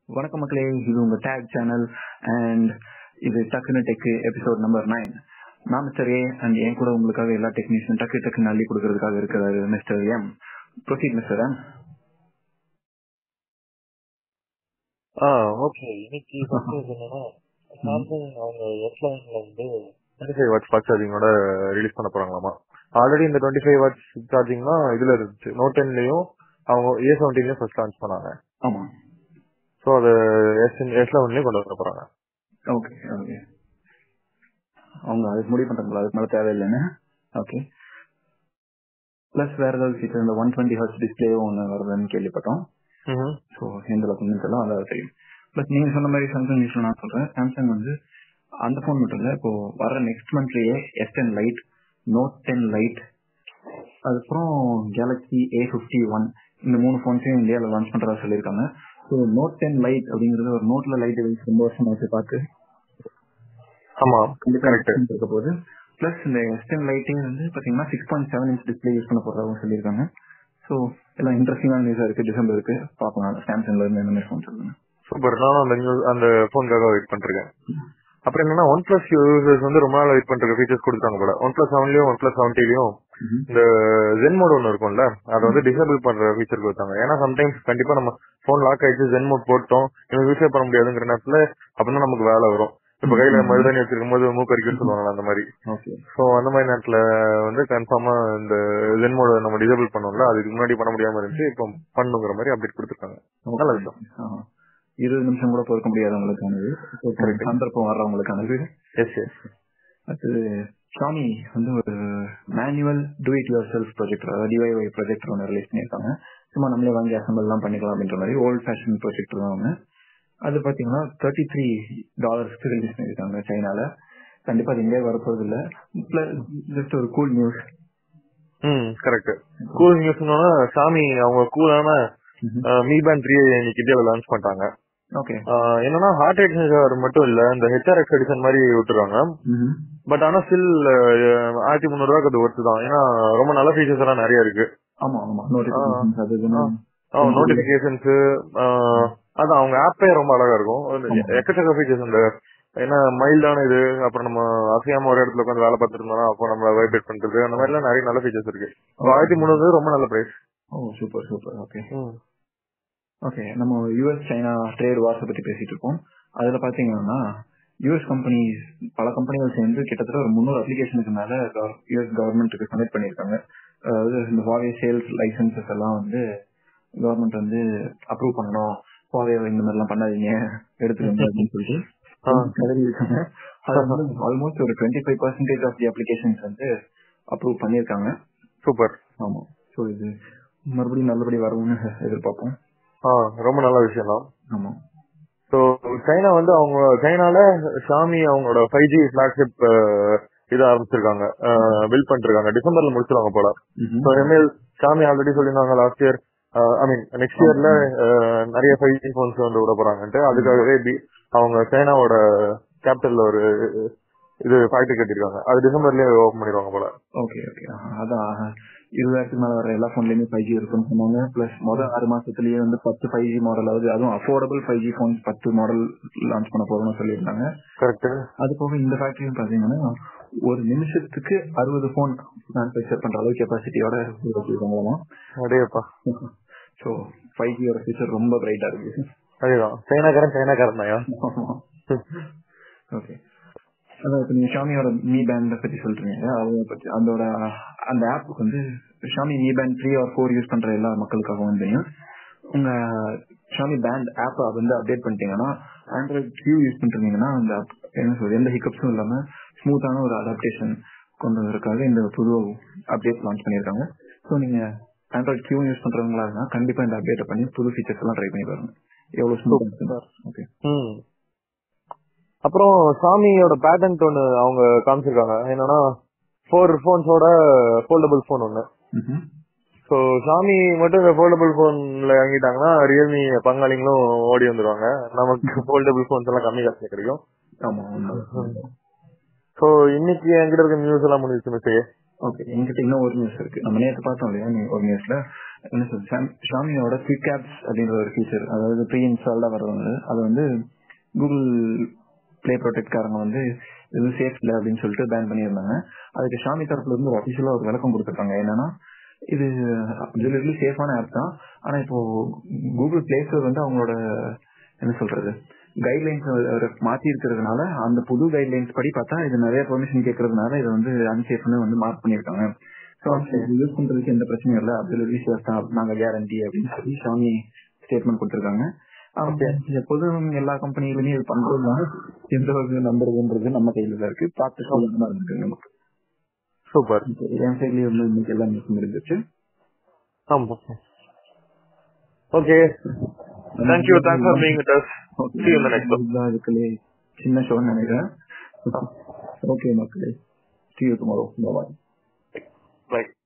வணக்கம் மக்களே இது உங்க டேக் சேனல் அண்ட் இது டக்குன்னு டெக்கு எபிசோட் நம்பர் நைன் நான் மிஸ்டர் ஏ அண்ட் என் கூட உங்களுக்காக எல்லா டெக்னீஷியன் டக்கு டக்குன்னு அள்ளி கொடுக்கறதுக்காக இருக்கிறாரு mister M proceed mister M ஆ ஓகே இன்னைக்கு ஃபர்ஸ்ட் என்னன்னா சாம்சங் அவங்க எஸ் லைன்ல வந்து டுவெண்ட்டி ஃபைவ் வாட்ஸ் ஃபாஸ்ட் சார்ஜிங்கோட ரிலீஸ் பண்ண போறாங்களாமா ஆல்ரெடி இந்த டுவெண்ட்டி ஃபைவ் வாட்ஸ் சார்ஜிங் தான் இதுல இருந்துச்சு நோட் டென்லயும் அவங்க ஏ செவன்டீன்லயும் ஃபர்ஸ்ட் லான்ச் பண்ணாங்க ஆமா ஸோ அது எஸ் எஸ் லெவன்லயும் கொண்டு வர போறாங்க ஓகே ஓகே அவங்க அதுக்கு முடிவு பண்றாங்களா அதுக்கு மேல தேவையில்லைன்னு ஓகே பிளஸ் வேற ஏதாவது ஃபீச்சர் இந்த ஒன் டுவெண்ட்டி ஹர்ட்ஸ் டிஸ்பிளேவும் ஒன்று வருதுன்னு கேள்விப்பட்டோம் ஸோ எந்த அளவுக்கு தெரியல அதாவது தெரியும் பட் நீங்க சொன்ன மாதிரி சாம்சங் நியூஸ்ல நான் சொல்றேன் சாம்சங் வந்து அந்த ஃபோன் மட்டும் இல்ல இப்போ வர நெக்ஸ்ட் மந்த்லயே S ten lite note ten lite அதுக்கப்புறம் கேலக்ஸி ஏ ஃபிஃப்டி ஒன் இந்த மூணு ஃபோன்ஸையும் இந்தியாவில் லான்ச் பண்றதா சொல்லியிருக்காங்க ஸோ நோட் டென் லைட் அப்படிங்கிறது ஒரு நோட்ல லைட் ரொம்ப வருஷம் ஆச்சு பார்த்து ஆமா கண்டிப்பா கரெக்ட் இருக்க போகுது பிளஸ் இந்த எஸ் டென் லைட்டே வந்து பாத்தீங்கன்னா six point seven inch display use பண்ண போறதாகவும் சொல்லியிருக்காங்க ஸோ எல்லாம் இன்ட்ரெஸ்டிங்கான நியூஸா இருக்கு டிசம்பருக்கு பார்க்கலாம் சாம்சங்ல இருந்து என்ன மாதிரி ஃபோன் சொல்லுங்க சூப்பர் நானும் அந்த நியூஸ் அந்த போனுக்காக வெயிட் பண்ணிருக்கேன் அப்புறம் என்னன்னா ஒன் பிளஸ் யூசர்ஸ் வந்து ரொம்ப நாள் வெயிட் பண்ற ஃபீச்சர்ஸ் கொடுத்தாங்க போல ஒன் பிளஸ் செவன்லயும் ஒன் பிளஸ் செவன்டிலயும் இந்த ஜென் மோட் ஒன்னு இருக்கும்ல அதை வந்து டிசேபிள் பண்ற ஃபீச்சர் கொடுத்தாங்க ஏன்னா சம்டைம்ஸ் கண்டிப்பா நம்ம போன் லாக் ஆயிடுச்சு ஜென் மோட் போட்டோம் இவங்க யூஸே பண்ண முடியாதுங்கிற நேரத்துல அப்பதான் நமக்கு வேலை வரும் இப்ப கையில மருதாணி வச்சிருக்கும் போது மூக்கரிக்குன்னு சொல்லுவாங்க அந்த மாதிரி ஓகே சோ அந்த மாதிரி நேரத்துல வந்து கன்ஃபார்மா இந்த ஜென் மோட நம்ம டிசேபிள் பண்ணோம்ல அதுக்கு முன்னாடி பண்ண முடியாம இருந்துச்சு இப்போ பண்ணுங்கிற மாதிரி அப்டேட் கொடுத்துருக்காங்க நல்ல விஷயம் ஆஹா. இருபது நிமிஷம் கூட பொறுக்க முடியாதவங்களுக்கானது Correct. சந்தர்ப்பம் வர்றவங்களுக்கானது எஸ் எஸ் அது ஷாமி வந்து ஒரு manual do it yourself project அதாவது டிஒய் ப்ராஜெக்ட் ஒன்று ரிலீஸ் பண்ணியிருக்காங்க சும்மா நம்மளே வாங்கி அசம்பிள் எல்லாம் பண்ணிக்கலாம் அப்படின்ற மாதிரி ஓல்ட் ஃபேஷன் ப்ராஜெக்ட் தான் ஒன்று அது பாத்தீங்கன்னா தேர்ட்டி த்ரீ டாலர்ஸ்க்கு ரிலீஸ் பண்ணியிருக்காங்க சைனால கண்டிப்பா அது இந்தியா வரப்போறது இல்ல பிளஸ் ஜஸ்ட் ஒரு கூல் நியூஸ் ம் கரெக்ட் கூல் நியூஸ்னா சாமி அவங்க கூலான மீ பேண்ட் த்ரீ இன்னைக்கு இந்தியாவில் லான்ச் பண்ணிட்டாங்க ஓகே ஆஹ் என்னன்னா ஹார்ட் ரேட் சென்சார் மட்டும் இல்ல இந்த ஹெச்ஆர்எக்ஸ் எடிஷன் மாதிரி விட்டுருவாங்க பட் ஆனா ஸ்டில் ஆயிரத்தி முந்நூறு ரூபாய்க்கு அது ஒர்த்து தான் ஏன்னா ரொம்ப நல்ல ஃபீச்சர்ஸ் எல்லாம் நிறைய இருக்கு ஆமா ஆமா நோட்டிபிகேஷன்ஸ் அது இதுன்னு. நோட்டிபிகேஷன்ஸ் அதான் அவங்க ஆப்பே ரொம்ப அழகா இருக்கும் ஆமா. எக்கச்சக்க ஃபீச்சர்ஸ் இந்த ஏன்னா மைல்டான இது அப்புறம் நம்ம அசையாம ஒரு இடத்துல உட்காந்து வேலை பார்த்துட்டு இருந்தோம்னா அப்போ நம்ம வைப்ரேட் பண்றது அந்த மாதிரி எல்லாம் நிறைய நல்ல ஃபீச்சர்ஸ் இருக்கு ஆயிரத்தி முந்நூறு ரொம்ப நல்ல price oh super super okay okay நம்ம யூஎஸ் சைனா ட்ரேட் வார்ஸை பத்தி பேசிட்டு இருக்கோம் அதுல பாத்தீங்கன்னா யூஎஸ் கம்பெனிஸ் பல கம்பெனிகள் சேர்ந்து கிட்டத்தட்ட ஒரு முந்நூறு அப்ளிகேஷனுக்கு மேல யூஎஸ் கவர்மெண்ட்டுக்கு சப்மிட் பண்ணியிருக்காங்க அதாவது இந்த ஹுவாவே சேல்ஸ் லைசன்சஸ் எல்லாம் வந்து கவர்மெண்ட் வந்து அப்ரூவ் பண்ணணும் ஹுவாவே இந்த மாதிரி எல்லாம் பண்ணாதீங்க எடுத்துக்கோங்க அப்படின்னு சொல்லிட்டு கதறி இருக்காங்க அது வந்து ஆல்மோஸ்ட் ஒரு twenty five percentage of the applications வந்து அப்ரூவ் பண்ணியிருக்காங்க சூப்பர் ஆமா ஸோ இது மறுபடியும் நல்லபடி வரும்னு எதிர்பார்ப்போம் ஆ ரொம்ப நல்ல விஷயம் தான் ஆமா ஸோ சைனா வந்து அவங்க சைனால ஷாமி அவங்களோட ஃபைவ் ஜி ஃபிளாக்ஷிப் இது ஆரம்பிச்சிருக்காங்க பில்ட் பண்ணிட்டு இருக்காங்க டிசம்பர்ல முடிச்சிருவாங்க போல ஸோ இனிமேல் ஷாமி ஆல்ரெடி சொல்லியிருந்தாங்க last year I mean next இயர்ல நிறைய ஃபைவ் ஜி ஃபோன்ஸ் வந்து விட போறாங்கன்ட்டு அதுக்காகவே பி- அவங்க சைனாவோட கேபிட்டல்ல ஒரு இது ஃபேக்டரி கட்டிருக்காங்க அது டிசம்பர்லயே ஓபன் பண்ணிடுவாங்க போல ஓகே ஓகே அதான் இருபதாயிரத்துக்கு மேல வர எல்லா போன்லயுமே ஃபைவ் ஜி இருக்குன்னு சொன்னாங்க பிளஸ் முதல் ஆறு மாசத்துலயே வந்து பத்து ஃபைவ் ஜி மாடல் ஆகுது அதுவும் அஃபோர்டபுள் ஃபைவ் ஜி போன் பத்து மாடல் லான்ச் பண்ண போறோம்னு சொல்லியிருந்தாங்க கரெக்ட் அது போக இந்த ஃபேக்டரியும் பாத்தீங்கன்னா ஒரு நிமிஷத்துக்கு அறுபது போன் மேனுஃபேக்சர் பண்ற அளவு கெப்பாசிட்டியோட வச்சிருக்காங்களாம் அதேப்பா ஸோ ஃபைவ் ஜியோட ஃபியூச்சர் ரொம்ப பிரைட்டா இருக்கு அதேதான் சைனாக்காரன் சைனாக்காரன் தான் ஓகே அதான் இப்ப நீங்க ஷாமியோட மீ பேண்ட பத்தி சொல்றீங்க அதை பத்தி அதோட அந்த ஆப்புக்கு வந்து Xiaomi Mi band three or four use பண்ற எல்லா மக்களுக்காகவும் தெரியும் உங்க ஷாமி பேண்ட் ஆப்பை வந்து அப்டேட் பண்ணிட்டீங்கன்னா ஆண்ட்ராய்ட் கியூ யூஸ் பண்றீங்கன்னா அந்த app என்ன சொல்றது எந்த ஹிக்கப்ஸும் இல்லாம ஸ்மூத்தான ஒரு அடாப்டேஷன் கொண்டு வரதுக்காக இந்த புது அப்டேட் லான்ச் பண்ணியிருக்காங்க ஸோ நீங்க ஆண்ட்ராய்ட் கியூ யூஸ் பண்றவங்களா இருந்தா கண்டிப்பா இந்த அப்டேட்டை பண்ணி புது ஃபீச்சர்ஸ் எல்லாம் ட்ரை பண்ணி பாருங்க எவ்வளவு ஸ்மூத் ஓகே ம் அப்புறம் சாமியோட பேட்டன்ட் ஒன்னு அவங்க காமிச்சிருக்காங்க என்னன்னா ஃபோர் ஃபோன்ஸோட ஃபோல்டபுள் ஃபோன் ஒன்னு ஸோ சாமி மட்டும் இந்த ஃபோல்டபுள் ஃபோன்ல வாங்கிட்டாங்கன்னா ரியல்மி பங்காளிங்களும் ஓடி வந்துருவாங்க நமக்கு ஃபோல்டபுள் ஃபோன்ஸ் எல்லாம் கம்மி காசுல கிடைக்கும் ஆமா ஆமா ஸோ இன்னைக்கு என்கிட்ட இருக்க நியூஸ் எல்லாம் முடிஞ்சிச்சு மிஸ்டே ஓகே என்கிட்ட இன்னும் ஒரு நியூஸ் இருக்கு நம்ம நேற்று பார்த்தோம் இல்லையா நீ ஒரு நியூஸ்ல என்ன சொல்றது ஷாமியோட குவிக் ஆப்ஸ் அப்படின்ற ஒரு ஃபீச்சர் அதாவது ப்ரீ இன்ஸ்டால்டா வர்றது அது வந்து கூகுள் பிளே ப்ரொடெக்ட்காரங்க வந்து இது சேஃப் இல்லை அப்படின்னு சொல்லிட்டு பேன் பண்ணியிருந்தாங்க அதுக்கு ஷாமி தரப்புல இருந்து ஒரு அபிஷியலா ஒரு விளக்கம் கொடுத்துருக்காங்க என்னன்னா இது அப்சல்யூட்லி சேஃபான ஆப் தான் ஆனா இப்போ கூகுள் பிளே ஸ்டோர் வந்து அவங்களோட என்ன சொல்றது கைட்லைன்ஸ் மாத்தி இருக்கிறதுனால அந்த புது கைட்லைன்ஸ் படி பார்த்தா இது நிறைய பெர்மிஷன் கேட்கறதுனால இதை வந்து அன்சேஃப்னு வந்து மார்க் பண்ணிருக்காங்க ஸோ யூஸ் பண்றதுக்கு எந்த பிரச்சனையும் இல்லை அப்சல்யூட்லி சேஃப் தான் நாங்க கேரண்டி அப்படின்னு சொல்லி ஷாமி ஸ்டேட்மெண்ட் கொடுத்துருக்காங்க எப்போதும் எல்லா கம்பெனிலுமே இது பண்றதுனால எந்த வகையை நம்புறதுன்றது நம்ம கையில தான் இருக்கு பார்த்து சொல்லுங்க இருக்கு நமக்கு சூப்பர் என் சைட்லயே வந்து இன்னைக்கு எல்லாம் மிஸ் முடிஞ்சிச்சு ஆமா okay thank you thanks for being with us See you in the next one. அதுக்குள்ளே சின்ன ஷோ நினைக்கிறேன் ஓகே மக்களே see you tomorrow bye bye by